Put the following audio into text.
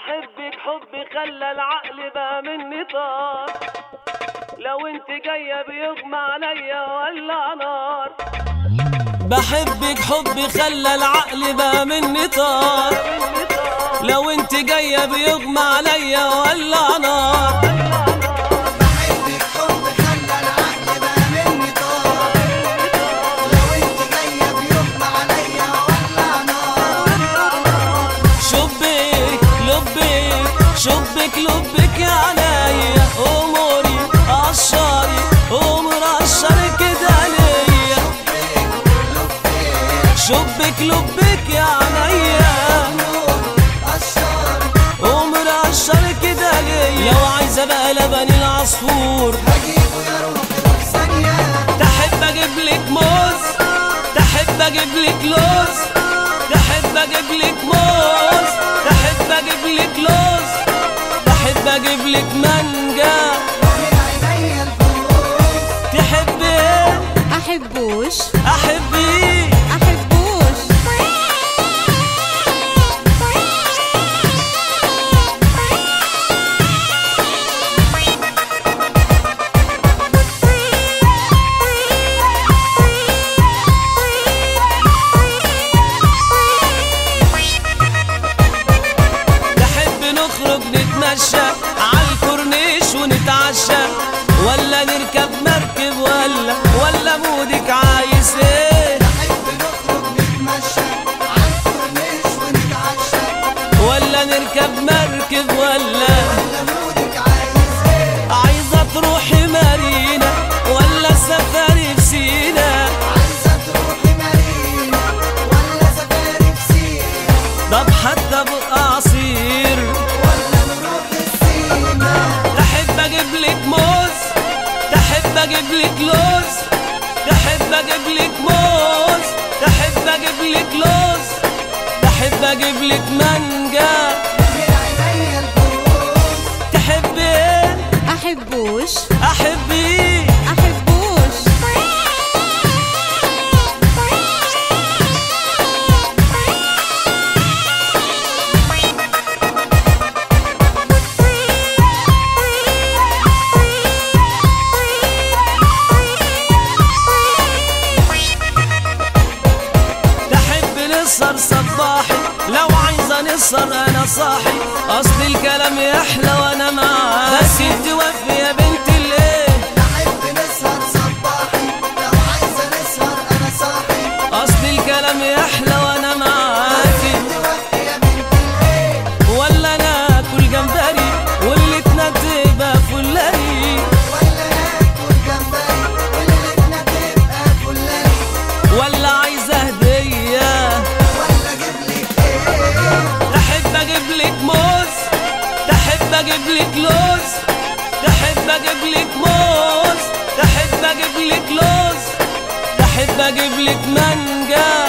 بحبك حب خلى العقل بقى مني طار لو انت جاية بيغمى عليا ولا نار بحبك حب خلى العقل بقى مني طار مني طار لو انت جاية بيغمى عليا ولا نار بحبك حب خلى العقل بقى مني طار لو انت جايه بيغمى عليا ولا نار شبك لبك شبك لبك يا عليا اموري قشري ومرشر كده ليا شبك لبك يا عليا قشر ومرشر كده ليا لو عايزه بقى لبن العصفور هجيبه يا روحي لو ثانيه تحب اجيب لك موز تحب اجيب لك لوز تحب اجيب لك موز تحب اجيب لك لوز تحب اجيب لك مانجا من عينيا الفلوس تحب ايه احبوش احب ايه احبوش تحب نخرج نتمشى على الكورنيش ونتعشى ولا نركب مركب ولا ولا مودك عايز ايه نحب نخرج نتمشى على الكورنيش ونتعشى ولا نركب مركب ولا ولا مودك عايز ايه عايزة تروحي مارينا ولا سفاري في سينا عايزه تروحي مارينا ولا سفاري في سينا طب حتى بقى عصير ولا نروح السيما تحب اجيب لك موز تحب اجيب لك لوز تحب اجيب لك موز تحب اجيب لك لوز تحب اجيب لك مانجا من عينيا الفلوس تحب ايه احبوش احب ايه احبوش تحب نسهر صباحي لو عايزة نسهر انا صاحي اصل الكلام يحلى وانا معاك بس توفي يا بنت الليل نحب نسهر صباحي لو عايزة نسهر أنا صاحي اصل الكلام يحلى وانا معاك توفي يا بنت الليل ولا ناكل جمبري والليتنا تبقى فلاري ولا ناكل جمبري وليلتنا تبقى فلاني ولا عايزة هدية ولا أجيب لك إيه تحب اجيب لك موز تحب اجيب لك لوز تحب اجيب لك موز تحب اجيب لك لوز تحب اجيب لك مانجا